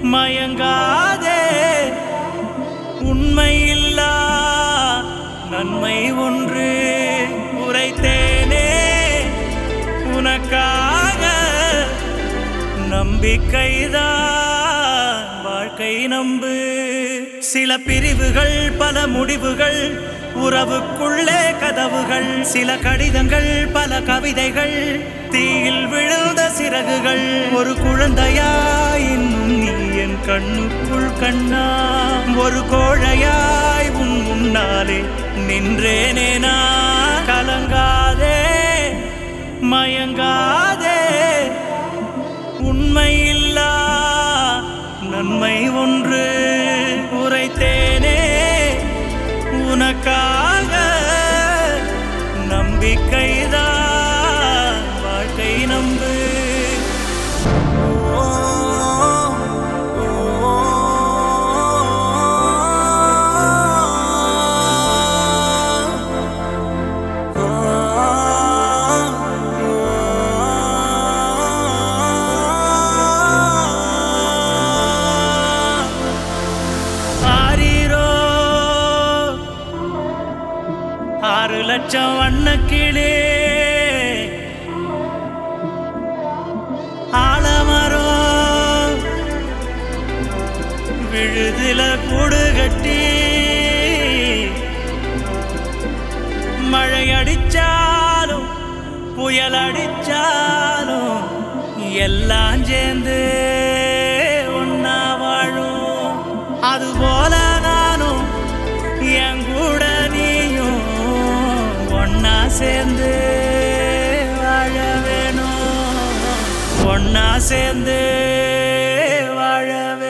மயங்காதே உண்மையில்லா நன்மை ஒன்று உரைத்தேனே உனக்காக நம்பிக்கைதான் வாழ்க்கை நம்பு சில பிரிவுகள் பல முடிவுகள் உறவுக்குள்ளே கதவுகள் சில கடிதங்கள் பல கவிதைகள் தீயில் விழுந்த சிறகுகள் ஒரு குழந்தையாய் இன்னும் நீ என் கண்ணுக்குள் கண்ணா ஒரு கோழையாய் உன் முன்னாலே நின்றேனே நான் கலங்காதே மயங்காதே உண்மையில்லா நன்மை ஒன்று உரைத்தேனே உனக்காக நம்பிக்கைதான் வாழ்க்கை நம்பு ஓ, ஆரீரோ ஆறு லட்சம் வண்ணக்கிளே ஆலமரம் விழுதுல கூடு கட்டி மழை அடிச்சாலும் புயல் அடிச்சாலும் எல்லாம் சேர்ந்து ஒன்னா வாழும் அதுபோல நானும் என் கூட நீயும் ஒன்னா சேர்ந்து வாழ வேணும் ஒன்னா சேர்ந்து வாழ வேணும்